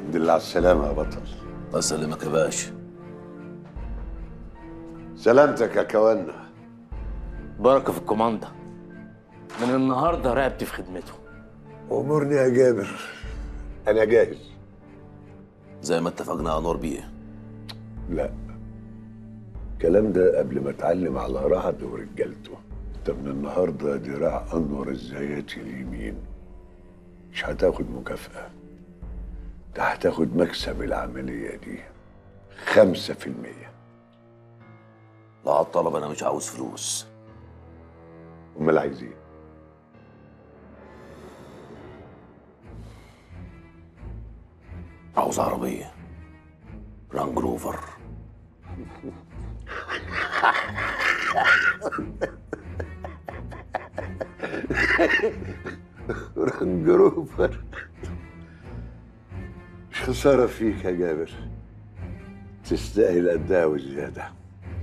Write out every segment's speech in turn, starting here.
الحمد لله على السلامة يا بطل اسلمك يا باشا سلامتك يا كوانا بركه في الكوماندا من النهارده رقبتي في خدمته أمورني يا جابر أنا جاهز زي ما اتفقنا يا نور بيه لا الكلام ده قبل ما اتعلم على رعد ورجالته انت من النهارده دراع انور الزياتي اليمين مش هتاخد مكافأة ده هتاخد مكسب العملية دي خمسة في المية لا على الطلب انا مش عاوز فلوس أمال عايز ايه؟ عاوز عربيه رانج روفر رانج روفر مش خسارة فيك يا جابر تستاهل قدها وزيادة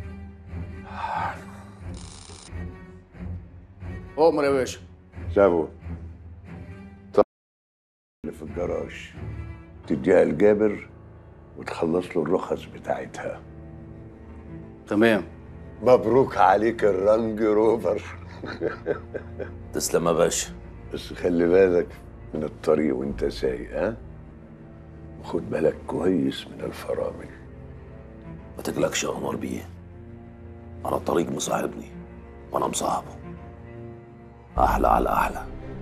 اؤمر يا باشا سابو طب اللي في الجراج تديها لجابر وتخلص له الرخص بتاعتها تمام مبروك عليك الرانج روفر تسلم يا باشا بس خلي بالك من الطريق وانت سايق ها وخد بالك كويس من الفرامل ما تقلقش يا نور بيه انا الطريق مصاحبني وانا مصاحبه احلى على احلى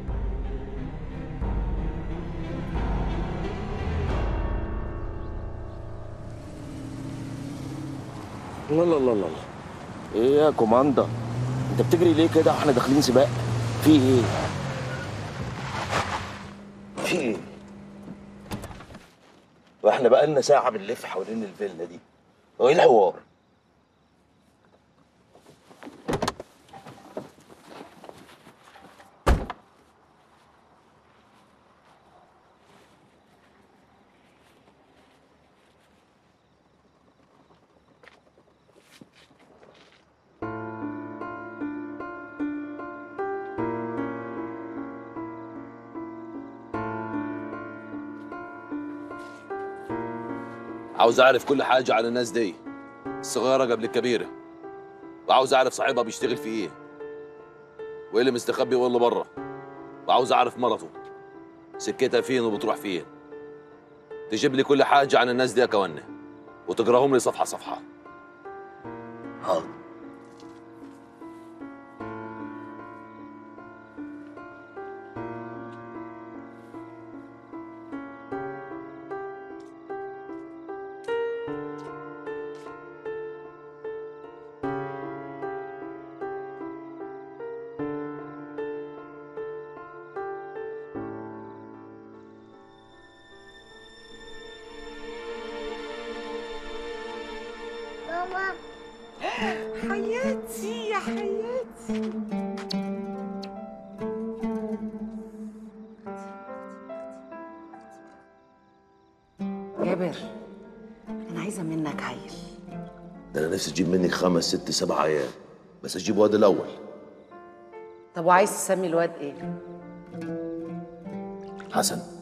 لا لا لا لا ايه يا كوماندا انت بتجري ليه كده احنا داخلين سباق في ايه في ايه واحنا بقالنا ساعه بنلف حوالين الفيلا دي هو ايه الحوار عاوز اعرف كل حاجه عن الناس دي الصغيره قبل الكبيره وعاوز اعرف صاحبها بيشتغل في ايه وايه اللي مستخبي والله بره وعاوز اعرف مرته سكتها فين وبتروح فين تجيب لي كل حاجه عن الناس دي يا كونه وتقراهم لي صفحه صفحه حاضر ماما حياتي يا حياتي جابر انا عايزه منك عيل ده انا نفسي اجيب منك خمس ست سبع عيال بس اجيب واد الاول طب وعايز تسمي الواد ايه حسن